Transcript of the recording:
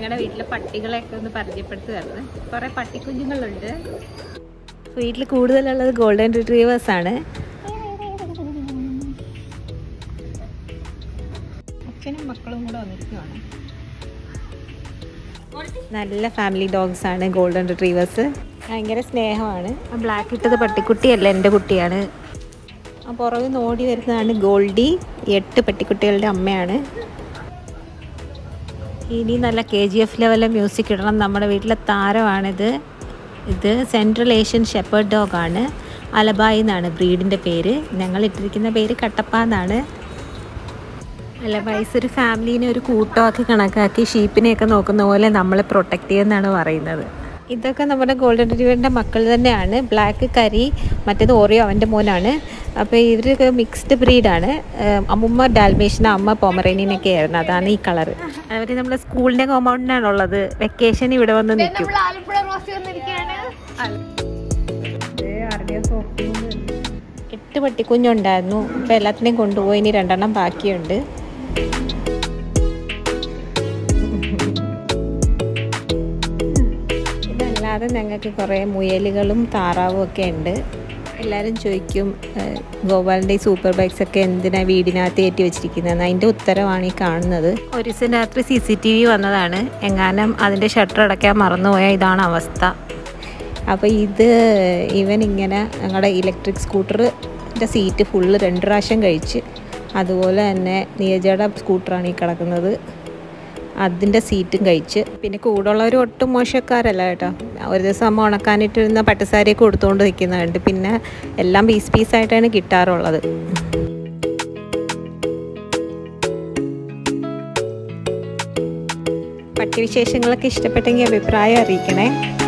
ഞങ്ങളുടെ വീട്ടിലെ പട്ടികളെയൊക്കെ ഒന്ന് പരിചയപ്പെടുത്തുകയാണ് കുറേ പട്ടിക്കുഞ്ഞുങ്ങളുണ്ട് വീട്ടിൽ കൂടുതലുള്ളത് ഗോൾഡൻ റിട്രീവേഴ്സ് ആണ് അച്ഛനും മക്കളും കൂടെ വന്നിരിക്കുവാണ് നല്ല ഫാമിലി ഡോഗ്സ് ആണ് ഗോൾഡൻ റിട്രീവേഴ്സ് ഭയങ്കര സ്നേഹമാണ് ആ ബ്ലാക്ക് ഇട്ടത് പട്ടിക്കുട്ടിയല്ല എൻ്റെ കുട്ടിയാണ് ആ പുറകെ നോടി വരുന്നതാണ് ഗോൾഡി ഈ എട്ട് പട്ടിക്കുട്ടികളുടെ അമ്മയാണ് ഇനി നല്ല കെ ജി എഫ് ലെവലിലെ മ്യൂസിക് ഇടണം നമ്മുടെ വീട്ടിലെ താരമാണിത് ഇത് സെൻട്രൽ ഏഷ്യൻ ഷെപ്പേർഡ് ഡോഗാണ് അലബായി എന്നാണ് ബ്രീഡിൻ്റെ പേര് ഞങ്ങൾ ഇട്ടിരിക്കുന്ന പേര് കട്ടപ്പ എന്നാണ് അലബായിസ് ഒരു ഫാമിലീനെ ഒരു കൂട്ടമാക്കി കണക്കാക്കി ഷീപ്പിനെയൊക്കെ നോക്കുന്ന പോലെ നമ്മളെ പ്രൊട്ടക്റ്റ് ചെയ്യുമെന്നാണ് പറയുന്നത് ഇതൊക്കെ നമ്മുടെ ഗോൾഡൻ റിട്രീവറിൻ്റെ മക്കൾ തന്നെയാണ് ബ്ലാക്ക് കരി മറ്റേത് ഓറിയോ അവൻ്റെ മോനാണ് അപ്പോൾ ഇവരൊക്കെ മിക്സ്ഡ് ബ്രീഡാണ് അമ്മുമ്മ ഡാൽമേഷന അമ്മ പൊമറേനിയനൊക്കെ ആയിരുന്നു അതാണ് ഈ കളറ് അവർ നമ്മുടെ സ്കൂളിൻ്റെ കോമ്പൗണ്ടിനാണുള്ളത് വെക്കേഷൻ ഇവിടെ വന്ന് നിൽക്കും നമ്മൾ ആലപ്പുഴ ക്രോസ് വന്നിരിക്കുകയാണ് എട്ട് പട്ടിക്കുഞ്ഞുണ്ടായിരുന്നു ഇപ്പോൾ എല്ലാത്തിനെയും കൊണ്ടുപോയി ഇനി രണ്ടെണ്ണം ബാക്കിയുണ്ട് ഇതല്ലാതെ ഞങ്ങൾക്ക് കുറേ മുയലുകളും താറാവും ഒക്കെ ഉണ്ട് എല്ലാവരും ചോദിക്കും ഏഹ്, ഗോപാലിൻ്റെ ഈ സൂപ്പർ ബൈക്സ് ഒക്കെ എന്തിനാണ് വീടിനകത്ത് കയറ്റി വെച്ചിരിക്കുന്നത് അതിൻ്റെ ഉത്തരവാണ് ഈ കാണുന്നത് ഒരു ദിവസം രാത്രി സി സി ടി വി വന്നതാണ് എങ്ങാനും അതിൻ്റെ ഷട്ടർ അടയ്ക്കാൻ മറന്നുപോയാൽ ഇതാണ് അവസ്ഥ അപ്പോൾ ഇത് ഇവൻ ഇങ്ങനെ ഞങ്ങളുടെ ഇലക്ട്രിക് സ്കൂട്ടറിൻ്റെ സീറ്റ് ഫുള്ള് രണ്ട് പ്രാവശ്യം കഴിച്ച് അതുപോലെ തന്നെ നിയജയുടെ സ്കൂട്ടറാണ് ഈ കിടക്കുന്നത് അതിൻ്റെ സീറ്റും കഴിച്ച് പിന്നെ കൂടുള്ളവർ ഒട്ടും മോശക്കാരല്ല കേട്ടോ ഒരു ദിവസം അമ്മ ഉണക്കാനിട്ടിരുന്ന പട്ടുസാരിയൊക്കെ കൊടുത്തുകൊണ്ട് നിൽക്കുന്നുണ്ട് പിന്നെ എല്ലാം പീസ് പീസായിട്ടാണ് കിട്ടാറുള്ളത് പട്ടി വിശേഷങ്ങളൊക്കെ ഇഷ്ടപ്പെട്ടെങ്കിൽ അഭിപ്രായം അറിയിക്കണേ